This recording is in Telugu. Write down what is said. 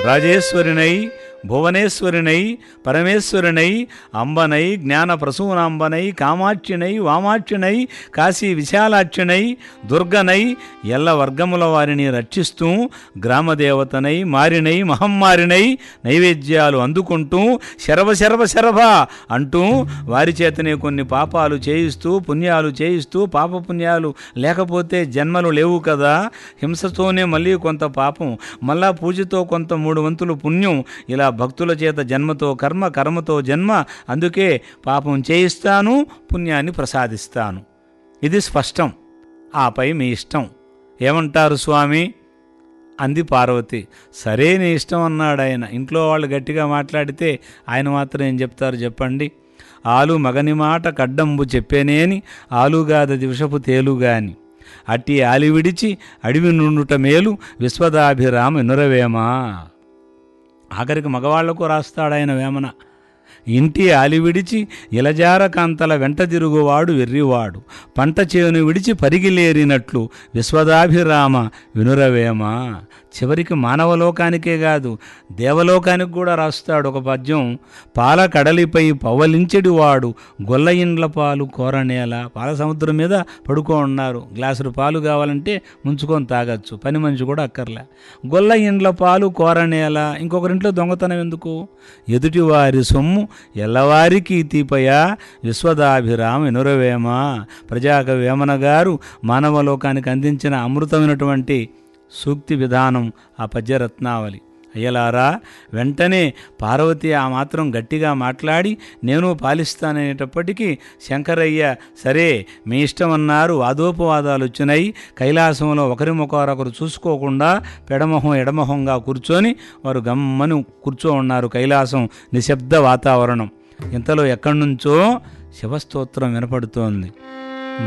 రాజేశ్వరినై భువనేశ్వరినై పరమేశ్వరినై అంబనై జ్ఞాన ప్రసూనాంబనై కామాక్షినై వామాక్షినై కాశీ విశాలాక్షినై దుర్గనై ఎల్ల వర్గముల వారిని రక్షిస్తూ గ్రామదేవతనై మారినై మహమ్మారినై నైవేద్యాలు అందుకుంటూ శరభ శరభ శరభ అంటూ వారి చేతనే కొన్ని పాపాలు చేయిస్తూ పుణ్యాలు చేయిస్తూ పాపపుణ్యాలు లేకపోతే జన్మలు లేవు కదా హింసతోనే మళ్ళీ కొంత పాపం మళ్ళా పూజతో కొంత మూడు వంతులు పుణ్యం ఇలా భక్తుల చేత జన్మతో కర్మ కర్మతో జన్మ అందుకే పాపం చేయిస్తాను పుణ్యాన్ని ప్రసాదిస్తాను ఇది స్పష్టం ఆపై మీ ఇష్టం ఏమంటారు స్వామి అంది పార్వతి సరే నీ ఇష్టం అన్నాడు ఆయన ఇంట్లో వాళ్ళు గట్టిగా మాట్లాడితే ఆయన మాత్రం ఏం చెప్తారు చెప్పండి ఆలు మగని మాట కడ్డంబు చెప్పేనేని ఆలుగాదది విషపు తేలుగాని అట్టి ఆలి విడిచి అడవి నుండుట మేలు విశ్వదాభిరామ ఇనురవేమా ఆఖరికి మగవాళ్లకు రాస్తాడాయన వేమన ఇంటి ఆలి విడిచి ఇలజార కాంతల వెంట తిరుగువాడు వెర్రివాడు పంట చేను విడిచి పరిగిలేరినట్లు విశ్వదాభిరామ వినురవేమ చివరికి మానవలోకానికే కాదు దేవలోకానికి కూడా రాస్తాడు ఒక పద్యం పాల కడలిపై పవలించెడివాడు గొల్ల ఇండ్ల పాలు కోరనేల పాల సముద్రం మీద పడుకో ఉన్నారు గ్లాసులు పాలు కావాలంటే ముంచుకొని తాగొచ్చు పని మనిషి కూడా అక్కర్లే గొల్ల ఇండ్ల పాలు కోరనేల ఇంకొకరింట్లో దొంగతనం ఎందుకు ఎదుటివారి సొమ్ము ఎల్లవారికి తీపయా విశ్వదాభిరామ వినురవేమ ప్రజాక వేమన గారు మానవలోకానికి అందించిన అమృతమైనటువంటి సూక్తి విధానం ఆ పద్యరత్నావళి అయ్యలారా వెంటనే పార్వతి ఆ మాత్రం గట్టిగా మాట్లాడి నేను పాలిస్తాననేటప్పటికీ శంకరయ్య సరే మీ ఇష్టం అన్నారు వాదోపవాదాలు వచ్చినాయి కైలాసంలో ఒకరి ముఖారొకరు చూసుకోకుండా పెడమొహం ఎడమొహంగా కూర్చొని వారు గమ్మని కూర్చో ఉన్నారు కైలాసం నిశ్శబ్ద వాతావరణం ఇంతలో ఎక్కడి నుంచో శివస్తోత్రం వినపడుతోంది